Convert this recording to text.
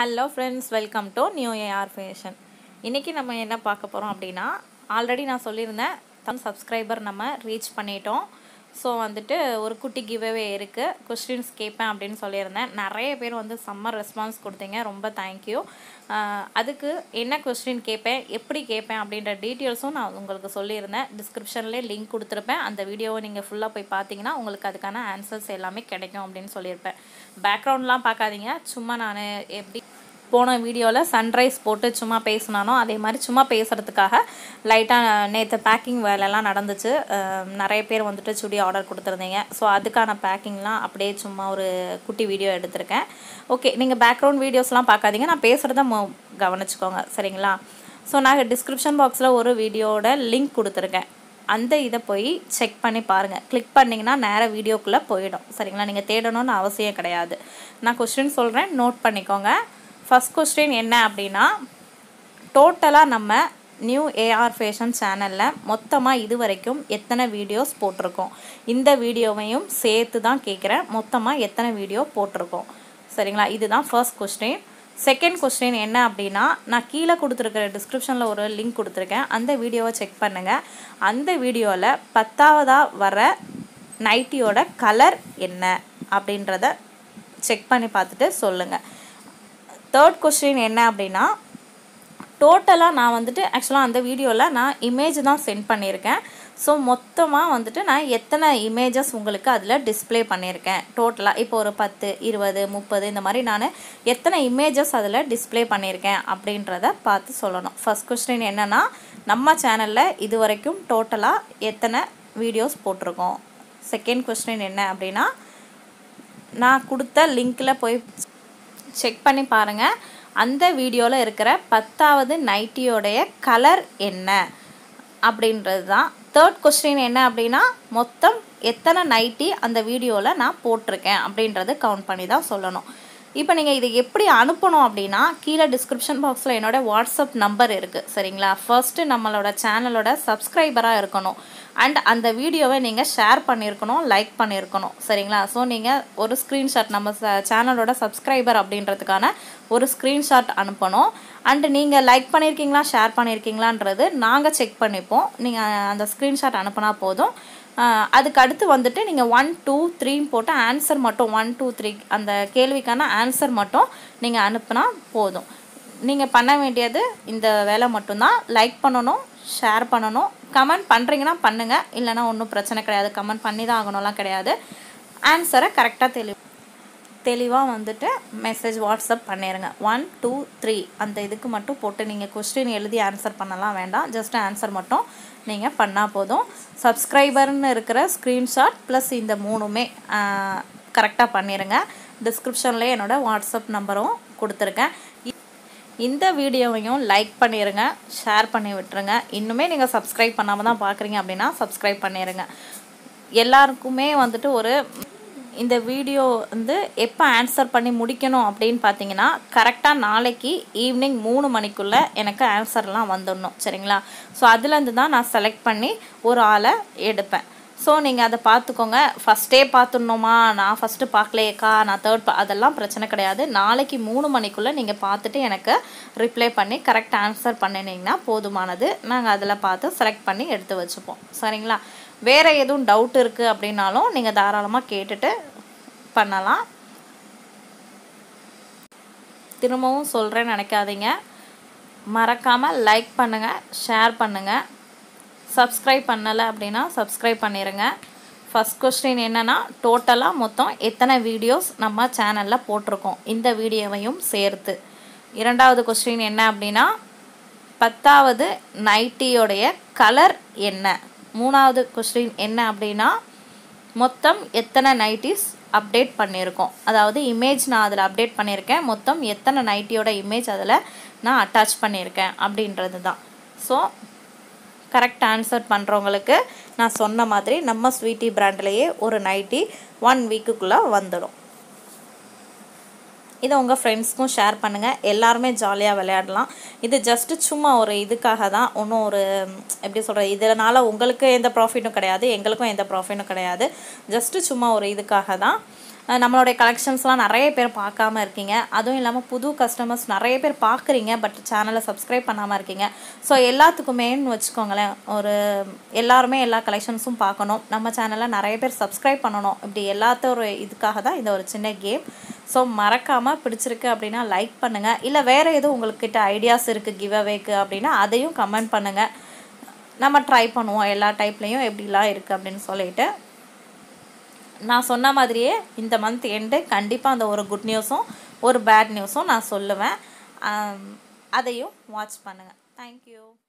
hello friends welcome to new AR fashion இன்றைக்கி நம்ம என்ன பார்க்க போகிறோம் அப்படின்னா ஆல்ரெடி நான் சொல்லியிருந்தேன் தம் சப்ஸ்கிரைபர் நம்ம ரீச் பண்ணிட்டோம் ஸோ வந்துட்டு ஒரு குட்டி கிவ்அவே இருக்குது கொஸ்டின்ஸ் கேட்பேன் அப்படின்னு சொல்லியிருந்தேன் நிறைய பேர் வந்து செம்ம ரெஸ்பான்ஸ் கொடுத்தீங்க ரொம்ப தேங்க்யூ அதுக்கு என்ன கொஸ்டின் கேட்பேன் எப்படி கேட்பேன் அப்படின்ற டீட்டெயில்ஸும் நான் உங்களுக்கு சொல்லியிருந்தேன் டிஸ்கிரிப்ஷன்லேயே லிங்க் கொடுத்துருப்பேன் அந்த வீடியோவை நீங்கள் ஃபுல்லாக போய் பார்த்தீங்கன்னா உங்களுக்கு அதுக்கான ஆன்சர்ஸ் எல்லாமே கிடைக்கும் அப்படின்னு சொல்லியிருப்பேன் பேக்ரவுண்ட்லாம் பார்க்காதீங்க சும்மா நான் எப்படி போன வீடியோவில் சன்ரைஸ் போட்டு சும்மா பேசினானோ அதே மாதிரி சும்மா பேசுகிறதுக்காக லைட்டாக நேற்று பேக்கிங் வேலைலாம் நடந்துச்சு அஹ் நிறைய பேர் வந்துட்டு சுடி ஆர்டர் கொடுத்துருந்தீங்க ஸோ அதுக்கான பேக்கிங்லாம் அப்படியே சும்மா ஒரு குட்டி வீடியோ எடுத்திருக்கேன் ஓகே நீங்கள் பேக்ரவுண்ட் வீடியோஸ்லாம் பார்க்காதீங்க நான் பேசுகிறத மொ கவனிச்சுக்கோங்க சரிங்களா ஸோ நான் டிஸ்கிரிப்ஷன் பாக்ஸில் ஒரு வீடியோவோட லிங்க் கொடுத்துருக்கேன் அந்த இதை போய் செக் பண்ணி பாருங்கள் கிளிக் பண்ணிங்கன்னா நேராக வீடியோக்குள்ளே போயிடும் சரிங்களா நீங்கள் தேடணும்னு அவசியம் கிடையாது நான் கொஸ்டின் சொல்கிறேன் நோட் பண்ணிக்கோங்க ஃபஸ்ட் கொஸ்டின் என்ன அப்படின்னா டோட்டலாக நம்ம நியூ ஏஆர் ஃபேஷன் சேனலில் மொத்தமாக இது வரைக்கும் எத்தனை வீடியோஸ் போட்டிருக்கோம் இந்த வீடியோவையும் சேர்த்து தான் கேட்குறேன் மொத்தமாக எத்தனை வீடியோ போட்டிருக்கோம் சரிங்களா இதுதான் ஃபர்ஸ்ட் கொஸ்டின் செகண்ட் கொஸ்டின் என்ன அப்படின்னா நான் கீழே கொடுத்துருக்கிற டிஸ்கிரிப்ஷனில் ஒரு லிங்க் கொடுத்துருக்கேன் அந்த வீடியோவை செக் பண்ணுங்கள் அந்த வீடியோவில் பத்தாவதாக வர நைட்டியோட கலர் என்ன அப்படின்றத செக் பண்ணி பார்த்துட்டு சொல்லுங்கள் தேர்ட் கொஸ்டின் என்ன அப்படின்னா டோட்டலாக நான் வந்துட்டு ஆக்சுவலாக அந்த வீடியோவில் நான் இமேஜ் தான் சென்ட் பண்ணியிருக்கேன் ஸோ மொத்தமாக வந்துட்டு நான் எத்தனை இமேஜஸ் உங்களுக்கு அதில் டிஸ்ப்ளே பண்ணியிருக்கேன் டோட்டலாக இப்போ ஒரு பத்து இருபது முப்பது இந்த மாதிரி நான் எத்தனை இமேஜஸ் அதில் டிஸ்ப்ளே பண்ணியிருக்கேன் அப்படின்றத பார்த்து சொல்லணும் ஃபஸ்ட் கொஸ்டின் என்னென்னா நம்ம சேனலில் இது வரைக்கும் டோட்டலாக எத்தனை வீடியோஸ் போட்டிருக்கோம் செகண்ட் கொஸ்டின் என்ன அப்படின்னா நான் கொடுத்த லிங்க்கில் போய் செக் பண்ணி பாருங்கள் அந்த வீடியோவில் இருக்கிற பத்தாவது நைட்டியோடைய கலர் என்ன அப்படின்றது தான் தேர்ட் கொஸ்டின் என்ன அப்படின்னா மொத்தம் எத்தனை நைட்டி அந்த வீடியோவில் நான் போட்டிருக்கேன் அப்படின்றது கவுண்ட் பண்ணி தான் சொல்லணும் இப்போ நீங்கள் இதை எப்படி அனுப்பணும் அப்படின்னா கீழே டிஸ்கிரிப்ஷன் பாக்ஸில் என்னோடய வாட்ஸ்அப் நம்பர் இருக்குது சரிங்களா ஃபர்ஸ்ட்டு நம்மளோட சேனலோட சப்ஸ்கிரைபராக இருக்கணும் அண்ட் அந்த வீடியோவை நீங்கள் ஷேர் பண்ணியிருக்கணும் லைக் பண்ணியிருக்கணும் சரிங்களா ஸோ நீங்கள் ஒரு ஸ்க்ரீன்ஷாட் நம்ம சேனலோட சப்ஸ்கிரைபர் அப்படின்றதுக்கான ஒரு ஸ்க்ரீன்ஷாட் அனுப்பணும் அண்டு நீங்கள் லைக் பண்ணியிருக்கீங்களா ஷேர் பண்ணியிருக்கீங்களான்றது நாங்கள் செக் பண்ணிப்போம் நீங்கள் அந்த ஸ்க்ரீன்ஷாட் அனுப்புனா போதும் அதுக்கு அடுத்து வந்துட்டு நீங்கள் ஒன் டூ த்ரீன்னு போட்டு ஆன்சர் மட்டும் ஒன் டூ த்ரீ அந்த கேள்விக்கான ஆன்சர் மட்டும் நீங்கள் அனுப்புனா போதும் நீங்கள் பண்ண வேண்டியது இந்த வேலை மட்டும்தான் லைக் பண்ணணும் ஷேர் பண்ணணும் கமெண்ட் பண்ணுறீங்கன்னா பண்ணுங்கள் இல்லைனா ஒன்றும் பிரச்சனை கிடையாது கமெண்ட் பண்ணி தான் ஆகணும்லாம் கிடையாது ஆன்சரை கரெக்டாக தெளி தெளிவாக வந்துட்டு மெசேஜ் வாட்ஸ்அப் பண்ணிடுங்க ஒன் டூ த்ரீ அந்த இதுக்கு மட்டும் போட்டு நீங்கள் கொஸ்டின் எழுதி ஆன்சர் பண்ணலாம் வேண்டாம் ஜஸ்ட் ஆன்சர் மட்டும் நீங்கள் பண்ணால் போதும் சப்ஸ்கிரைபர்னு இருக்கிற ஸ்க்ரீன்ஷாட் ப்ளஸ் இந்த மூணுமே கரெக்டாக பண்ணிடுங்க டிஸ்கிரிப்ஷன்லேயே என்னோடய வாட்ஸ்அப் நம்பரும் கொடுத்துருக்கேன் இந்த வீடியோவையும் லைக் பண்ணிடுங்க ஷேர் பண்ணி விட்டுருங்க இன்னுமே நீங்கள் சப்ஸ்கிரைப் பண்ணாமல் தான் பார்க்குறீங்க அப்படின்னா சப்ஸ்கிரைப் பண்ணிடுங்க எல்லாருக்குமே வந்துட்டு ஒரு இந்த வீடியோ வந்து எப்போ ஆன்சர் பண்ணி முடிக்கணும் அப்படின்னு பார்த்தீங்கன்னா கரெக்டாக நாளைக்கு ஈவினிங் மூணு மணிக்குள்ளே எனக்கு ஆன்சர்லாம் வந்துடணும் சரிங்களா ஸோ அதுலேருந்து தான் நான் செலக்ட் பண்ணி ஒரு ஆளை எடுப்பேன் ஸோ நீங்கள் அதை பார்த்துக்கோங்க ஃபஸ்ட்டே பார்த்துடணுமா நான் ஃபஸ்ட்டு பார்க்கலையேக்கா நான் தேர்ட் பா அதெல்லாம் பிரச்சனை கிடையாது நாளைக்கு மூணு மணிக்குள்ளே நீங்கள் பார்த்துட்டு எனக்கு ரிப்ளை பண்ணி கரெக்ட் ஆன்சர் பண்ணினீங்கன்னா போதுமானது நாங்கள் அதில் பார்த்து செலக்ட் பண்ணி எடுத்து வச்சுப்போம் சரிங்களா வேறு எதுவும் டவுட் இருக்குது அப்படின்னாலும் நீங்கள் தாராளமாக கேட்டுட்டு பண்ணலாம் திரும்பவும் சொல்கிறேன்னு நினைக்காதீங்க மறக்காமல் லைக் பண்ணுங்கள் ஷேர் பண்ணுங்கள் சப்ஸ்கிரைப் பண்ணலை அப்படின்னா சப்ஸ்கிரைப் பண்ணிடுங்க ஃபஸ்ட் கொஸ்டின் என்னென்னா டோட்டலாக மொத்தம் எத்தனை வீடியோஸ் நம்ம சேனலில் போட்டிருக்கோம் இந்த வீடியோவையும் சேர்த்து இரண்டாவது கொஸ்டின் என்ன அப்படின்னா பத்தாவது நைட்டியோடைய கலர் என்ன மூணாவது கொஸ்டின் என்ன அப்படின்னா மொத்தம் எத்தனை நைட்டிஸ் அப்டேட் பண்ணியிருக்கோம் அதாவது இமேஜ் நான் அதில் அப்டேட் பண்ணியிருக்கேன் மொத்தம் எத்தனை நைட்டியோட இமேஜ் அதில் நான் அட்டாச் பண்ணியிருக்கேன் அப்படின்றது தான் ஸோ கரெக்ட் ஆன்சர் பண்ணுறவங்களுக்கு நான் சொன்ன மாதிரி நம்ம ஸ்வீட்டி பிராண்ட்லேயே ஒரு நைட்டி ஒன் வீக்குக்குள்ளே வந்துடும் இதை உங்கள் ஃப்ரெண்ட்ஸ்க்கும் ஷேர் பண்ணுங்கள் எல்லாருமே ஜாலியாக விளையாடலாம் இது ஜஸ்ட்டு சும்மா ஒரு இதுக்காக தான் ஒன்றும் ஒரு எப்படி சொல்கிறது இதனால் உங்களுக்கு எந்த ப்ராஃபிட்டும் கிடையாது எங்களுக்கும் எந்த ப்ராஃபிட்டும் கிடையாது ஜஸ்ட்டு சும்மா ஒரு இதுக்காக தான் அஹ் நம்மளுடைய கலெக்ஷன்ஸ்லாம் நிறைய பேர் பார்க்காம இருக்கீங்க அதுவும் இல்லாமல் புது கஸ்டமர்ஸ் நிறைய பேர் பார்க்குறீங்க பட் சேனலை சப்ஸ்கிரைப் பண்ணாமல் இருக்கீங்க ஸோ எல்லாத்துக்குமேன்னு வச்சுக்கோங்களேன் ஒரு எல்லாருமே எல்லா கலெக்ஷன்ஸும் பார்க்கணும் நம்ம சேனலில் நிறைய பேர் சப்ஸ்கிரைப் பண்ணணும் இப்படி எல்லாத்த ஒரு இதுக்காக தான் இந்த ஒரு சின்ன கேம் ஸோ மறக்காமல் பிடிச்சிருக்கு அப்படின்னா லைக் பண்ணுங்கள் இல்லை வேறு எதுவும் உங்கள்கிட்ட ஐடியாஸ் இருக்குது கிவ் அவேக்கு அப்படின்னா அதையும் கமெண்ட் பண்ணுங்கள் நம்ம ட்ரை பண்ணுவோம் எல்லா டைப்லேயும் எப்படிலாம் இருக்குது அப்படின்னு சொல்லிட்டு நான் சொன்ன மாதிரியே இந்த மந்த் எண்டு கண்டிப்பாக அந்த ஒரு குட் நியூஸும் ஒரு பேட் நியூஸும் நான் சொல்லுவேன் ஆம், அதையும் வாட்ச் பண்ணுங்கள் தேங்க்யூ